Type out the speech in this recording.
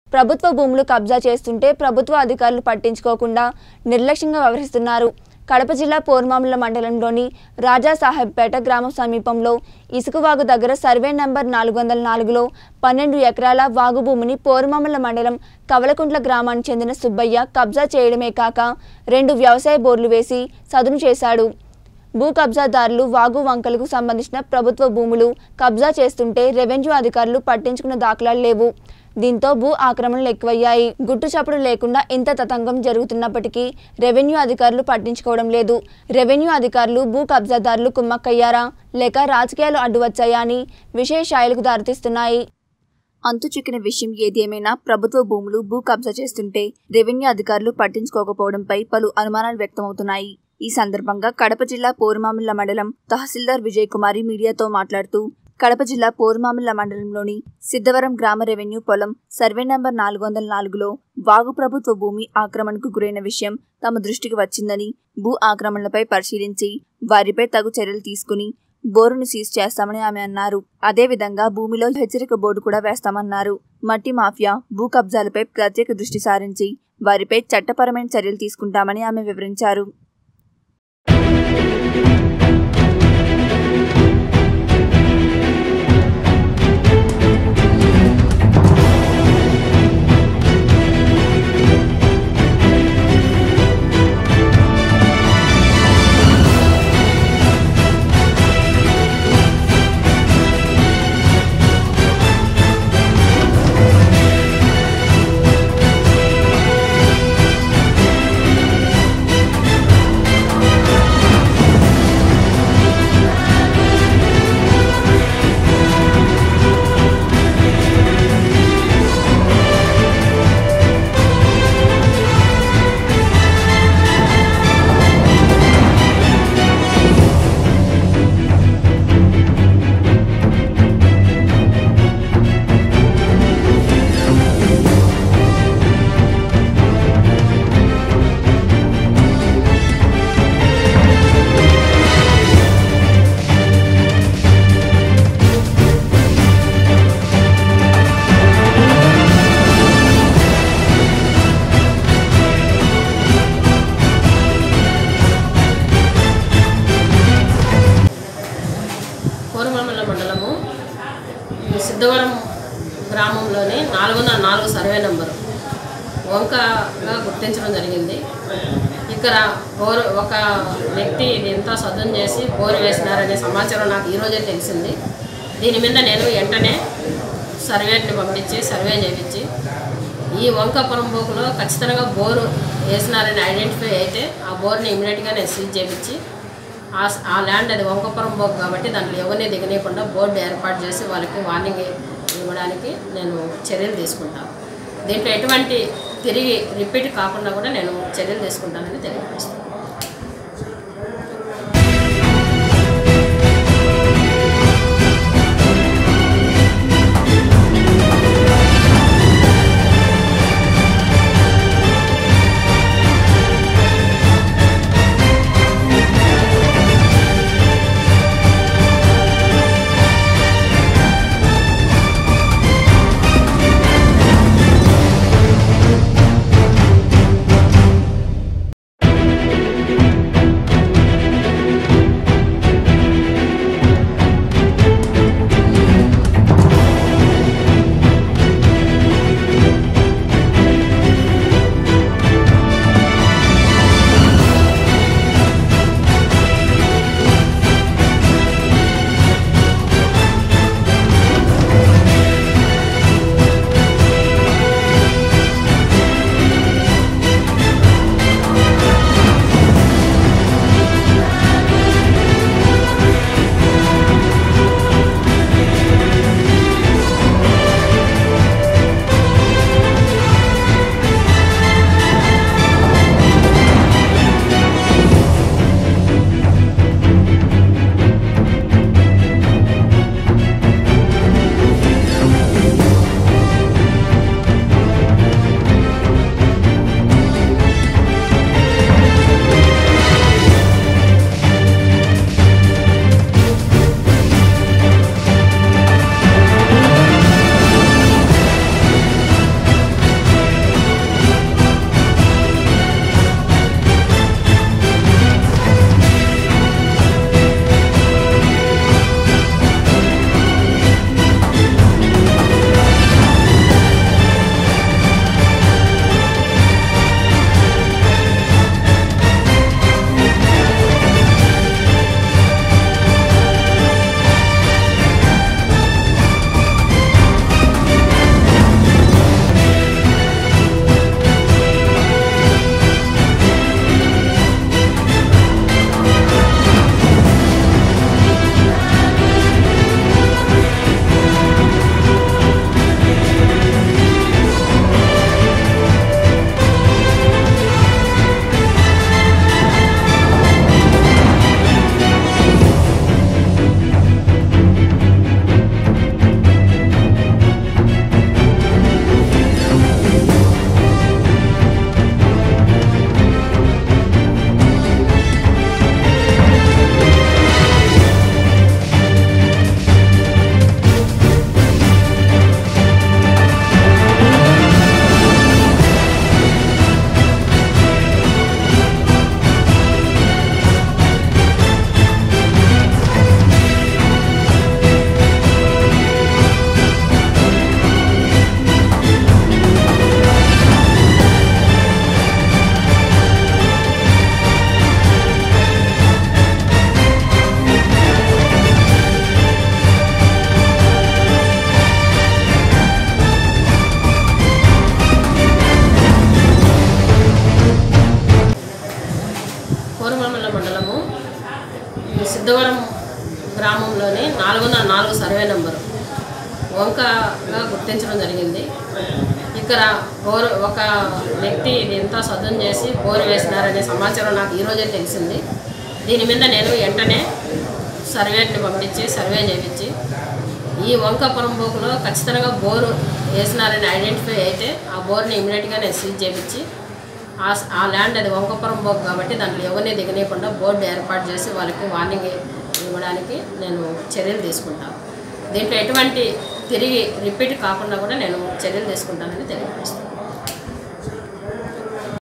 ప్రభుత్వ భూములు కబ్జా చేస్తుంటే ప్రభుత్వ అధికారులు పట్టించుకోకుండా నిర్లక్ష్యంగా వ్యవహరిస్తున్నారు కడప జిల్లా పోర్మాముల మండలంలోని రాజా సాహెబ్పేట గ్రామం సమీపంలో ఇసుకవాగు దగ్గర సర్వే నంబర్ నాలుగు వందల నాలుగులో పన్నెండు ఎకరాల వాగు భూమిని పోర్మాముల మండలం కవలకుంట్ల గ్రామానికి చెందిన సుబ్బయ్య కబ్జా చేయడమే కాక రెండు వ్యవసాయ బోర్లు వేసి సదును చేశాడు భూ కబ్జాదారులు వాగు వంకలకు సంబంధించిన ప్రభుత్వ భూములు కబ్జా చేస్తుంటే రెవెన్యూ అధికారులు పట్టించుకున్న దాఖలాలు లేవు దీంతో భూ ఆక్రమణలు ఎక్కువయ్యాయి గుట్టు చప్పుడు లేకుండా ఇంత తతంగం జరుగుతున్నప్పటికీ రెవెన్యూ అధికారులు పట్టించుకోవడం లేదు రెవెన్యూ అధికారులు భూ కబ్జాదారులు కుమ్మక్కయ్యారా లేక రాజకీయాలు అడ్డు వచ్చాయా అని విశేషాయలకు దారితీస్తున్నాయి అంతు చిక్కిన విషయం ఏదేమైనా ప్రభుత్వ భూములు భూ కబ్జా చేస్తుంటే రెవెన్యూ అధికారులు పట్టించుకోకపోవడంపై పలు అనుమానాలు వ్యక్తమవుతున్నాయి ఈ సందర్భంగా కడప జిల్లా పోరుమామిళ్ల మండలం తహసీల్దార్ విజయ్ కుమారి మీడియాతో మాట్లాడుతూ కడప జిల్లా పోరుమామిళ్ల మండలంలోని సిద్ధవరం గ్రామ రెవెన్యూ పొలం సర్వే నంబర్ నాలుగు వందల నాలుగులో వాగు ప్రభుత్వ భూమి ఆక్రమణకు గురైన విషయం తమ దృష్టికి వచ్చిందని భూ ఆక్రమణలపై పరిశీలించి వారిపై తగు చర్యలు తీసుకుని బోరును సీజ్ చేస్తామని ఆమె అన్నారు అదేవిధంగా భూమిలో హెచ్చరిక బోర్డు కూడా వేస్తామన్నారు మట్టి మాఫియా భూ కబ్జాలపై ప్రత్యేక దృష్టి సారించి వారిపై చట్టపరమైన చర్యలు తీసుకుంటామని ఆమె వివరించారు కోరమల్ల మండలము ఈ సిద్ధవరం గ్రామంలోని నాలుగు వందల నాలుగు సర్వే నెంబరు వంకగా గుర్తించడం జరిగింది ఇక్కడ బోరు ఒక వ్యక్తి ఇది ఎంతో సదును చేసి బోరు వేసినారనే సమాచారం నాకు ఈరోజే తెలిసింది దీని మీద నేను వెంటనే సర్వేని పంపించి సర్వే చేయించి ఈ వంక పొరంబోకులో ఖచ్చితంగా బోరు వేసినారని ఐడెంటిఫై అయితే ఆ బోర్ని ఇమీడియట్గా నేను సీజ్ చేయించి ఆ స- ఆ ల్యాండ్ అది వంకపురం బోక్ కాబట్టి దాంట్లో ఎవరిని దిగనీయకుండా బోర్డు ఏర్పాటు చేసి వాళ్ళకి వార్నింగ్ ఇవ్వడానికి నేను చర్యలు తీసుకుంటాను దీంట్లో ఎటువంటి తిరిగి రిపీట్ కాకుండా కూడా నేను చర్యలు తీసుకుంటానని తెలియజేస్తాను సిద్ధవరం గ్రామంలోని నాలుగు వందల నాలుగు సర్వే నెంబరు వంకగా గుర్తించడం జరిగింది ఇక్కడ బోరు ఒక వ్యక్తి ఇది ఎంతో సదును చేసి బోరు వేసినారనే సమాచారం నాకు ఈరోజే తెలిసింది దీని మీద నేను వెంటనే సర్వేని పంపించి సర్వే చేయించి ఈ వంక పొరంబోకులో ఖచ్చితంగా బోరు వేసినారని ఐడెంటిఫై అయితే ఆ బోర్ని ఇమీడియట్గా నేను సీజ్ చేయించి ఆ ఆ ల్యాండ్ అది వంకపురం బోక్ కాబట్టి దాంట్లో ఎవరిని దిగనీయకుండా బోర్డు ఏర్పాటు చేసి వాళ్ళకి వార్నింగ్ ఇవ్వడానికి నేను చర్యలు తీసుకుంటాను దీంట్లో ఎటువంటి తిరిగి రిపీట్ కాకుండా కూడా నేను చర్యలు తీసుకుంటానని తెలియజేస్తాను